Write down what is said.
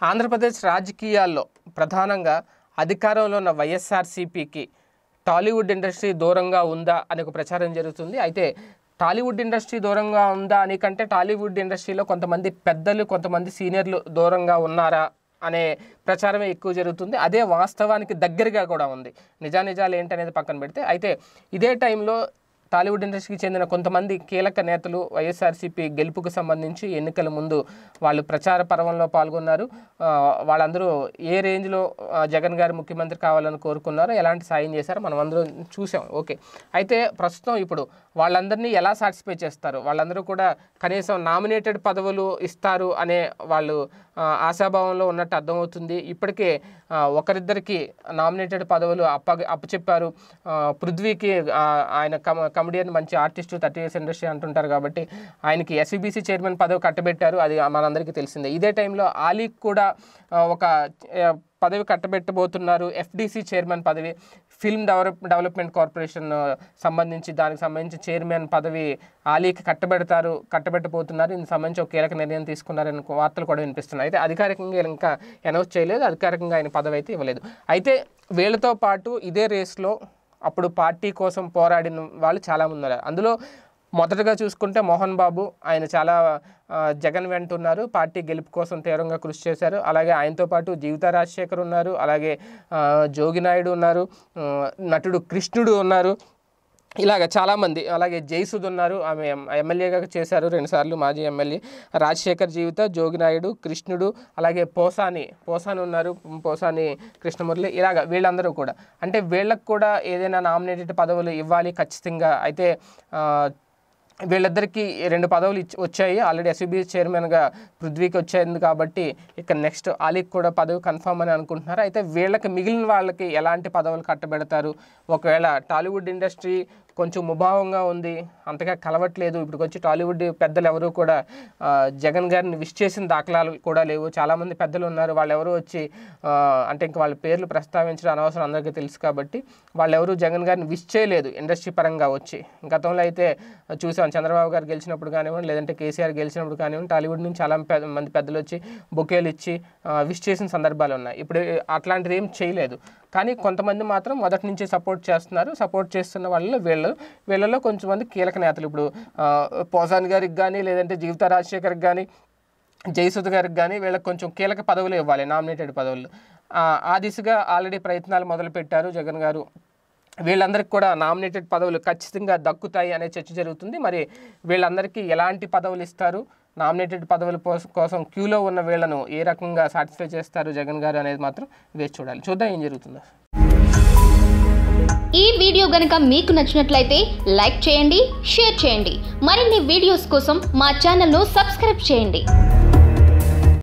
ఆంధ్రప్రదేశ్ రాజకీయాల్లో ప్రధానంగా అధికారంలో ఉన్న వైఎస్ఆర్సీపీకి టాలీవుడ్ ఇండస్ట్రీ దూరంగా ఉందా అనే ఒక ప్రచారం జరుగుతుంది అయితే టాలీవుడ్ ఇండస్ట్రీ దూరంగా ఉందా అని కంటే టాలీవుడ్ ఇండస్ట్రీలో కొంతమంది పెద్దలు కొంతమంది సీనియర్లు దూరంగా ఉన్నారా అనే ప్రచారమే ఎక్కువ జరుగుతుంది అదే వాస్తవానికి దగ్గరగా కూడా ఉంది నిజానిజాలు ఏంటనేది పక్కన పెడితే అయితే ఇదే టైంలో టాలీవుడ్ ఇండస్ట్రీకి చెందిన కొంతమంది కీలక నేతలు వైఎస్ఆర్సీపీ గెలుపుకు సంబంధించి ఎన్నికల ముందు వాళ్ళు ప్రచార పర్వంలో పాల్గొన్నారు ఆ, వాళ్ళందరూ ఏ రేంజ్లో ఆ, జగన్ గారు ముఖ్యమంత్రి కావాలని కోరుకున్నారో ఎలాంటి సాయం చేశారో మనం అందరం చూసాం ఓకే అయితే ప్రస్తుతం ఇప్పుడు వాళ్ళందరినీ ఎలా సాటిస్ఫై చేస్తారు వాళ్ళందరూ కూడా కనీసం నామినేటెడ్ పదవులు ఇస్తారు అనే వాళ్ళు ఆ, ఆశాభావంలో ఉన్నట్టు అర్థమవుతుంది ఇప్పటికే ఆ, ఒకరిద్దరికి నామినేటెడ్ పదవులు అప్ప అప్పచెప్పారు ఆ, పృథ్వీకి ఆ, ఆయన కమ కమెడియన్ మంచి ఆర్టిస్టు థర్టీ ఇయర్స్ ఇండస్ట్రీ అంటుంటారు కాబట్టి ఆయనకి ఎస్వీబీసీ చైర్మన్ పదవి కట్టబెట్టారు అది మనందరికీ తెలిసిందే ఇదే టైంలో ఆలీకి కూడా ఆ, ఒక ఆ, పదవి కట్టబెట్టబోతున్నారు ఎఫ్డీసీ చైర్మన్ పదవి ఫిల్మ్ డెవలప్ డెవలప్మెంట్ కార్పొరేషన్ ఆ, సంబంధించి దానికి సంబంధించి చైర్మన్ పదవి ఆలీకి కట్టబెడతారు కట్టబెట్టబోతున్నారు దీనికి సంబంధించి ఒక కీలక నిర్ణయం తీసుకున్నారని వార్తలు కూడా వినిపిస్తున్నాయి అయితే అధికారికంగా ఇంకా అనౌన్స్ చేయలేదు అధికారికంగా ఆయన పదవి అయితే ఇవ్వలేదు అయితే వీళ్ళతో పాటు ఇదే రేస్లో అప్పుడు పార్టీ కోసం పోరాడిన వాళ్ళు చాలామంది ఉన్నారు అందులో మొదటగా చూసుకుంటే మోహన్ బాబు ఆయన చాలా ఆ, జగన్ వెంట ఉన్నారు పార్టీ గెలుపు కోసం తీవ్రంగా కృషి చేశారు అలాగే ఆయనతో పాటు జీవిత రాజశేఖర్ ఉన్నారు అలాగే ఆ, జోగినాయుడు ఉన్నారు ఆ, నటుడు కృష్ణుడు ఉన్నారు ఇలాగ చాలామంది అలాగే జైసుద్ ఉన్నారు ఆమె ఎం- ఎమ్మెల్యేగా చేశారు రెండుసార్లు మాజీ ఎమ్మెల్యే రాజశేఖర్ జీవిత జోగినాయుడు కృష్ణుడు అలాగే పోసాని పోసాని ఉన్నారు పోసాని కృష్ణమురళి ఇలాగ వీళ్ళందరూ కూడా అంటే వీళ్ళకు కూడా ఏదైనా నామినేటెడ్ పదవులు ఇవ్వాలి ఖచ్చితంగా అయితే ఆ, వీళ్ళిద్దరికీ రెండు పదవులు ఇచ్చి వచ్చాయి ఆల్రెడీ ఎస్యూబీ చైర్మన్గా పృథ్వీకి వచ్చాయింది కాబట్టి ఇక నెక్స్ట్ ఆలీకి కూడా పదవి కన్ఫర్మ్ అని అనుకుంటున్నారు అయితే వీళ్ళకి మిగిలిన వాళ్ళకి ఎలాంటి పదవులు కట్టబెడతారు ఒకవేళ టాలీవుడ్ ఇండస్ట్రీ కొంచెం ముభావంగా ఉంది అంతగా కలవట్లేదు ఇప్పుడు వచ్చి టాలీవుడ్ పెద్దలు ఎవరు కూడా ఆ, జగన్ గారిని విష్ చేసిన దాఖలాలు కూడా లేవు చాలామంది పెద్దలు ఉన్నారు వాళ్ళు ఎవరు వచ్చి ఆ, అంటే ఇంకా వాళ్ళ పేర్లు ప్రస్తావించడం అనవసరం అందరికీ తెలుసు కాబట్టి వాళ్ళు ఎవరు జగన్ గారిని విష్ చేయలేదు ఇండస్ట్రీ పరంగా వచ్చి గతంలో అయితే చూసాం చంద్రబాబు గారు గెలిచినప్పుడు కానివ్వండి లేదంటే కేసీఆర్ గెలిచినప్పుడు కానివ్వండి టాలీవుడ్ నుంచి చాలా పెద్ద మంది పెద్దలు వచ్చి బొకేలు ఇచ్చి విష్ చేసిన సందర్భాలు ఉన్నాయి ఇప్పుడు అట్లాంటిది ఏం చేయలేదు కానీ కొంతమంది మాత్రం మొదటి నుంచి సపోర్ట్ చేస్తున్నారు సపోర్ట్ చేస్తున్న వాళ్ళు వీళ్ళు వీళ్ళలో కొంచెం మంది కీలక నేతలు ఇప్పుడు ఆ, పోసాన్ గారికి కానీ లేదంటే జీవిత రాజశేఖర్కి కానీ జయసుధ గారికి కానీ వీళ్ళకి కొంచెం కీలక పదవులు ఇవ్వాలి నామినేటెడ్ పదవులు ఆ, ఆ దిశగా ఆల్రెడీ ప్రయత్నాలు మొదలుపెట్టారు జగన్ గారు వీళ్ళందరికీ కూడా నామినేటెడ్ పదవులు ఖచ్చితంగా దక్కుతాయి అనే చర్చ జరుగుతుంది మరి వీళ్ళందరికీ ఎలాంటి పదవులు ఇస్తారు నామినేటెడ్ పదవుల పోస్- కోసం క్యూలో ఉన్న వీళ్ళను ఏ రకంగా సాటిస్ఫై చేస్తారు జగన్ గారు అనేది మాత్రం వేచి చూడాలి చూద్దాం ఏం జరుగుతుందో ఈ వీడియో గనుక మీకు నచ్చినట్లయితే లైక్ చేయండి షేర్ చేయండి మరిన్ని వీడియోస్ కోసం మా ఛానల్ను సబ్స్క్రైబ్ చేయండి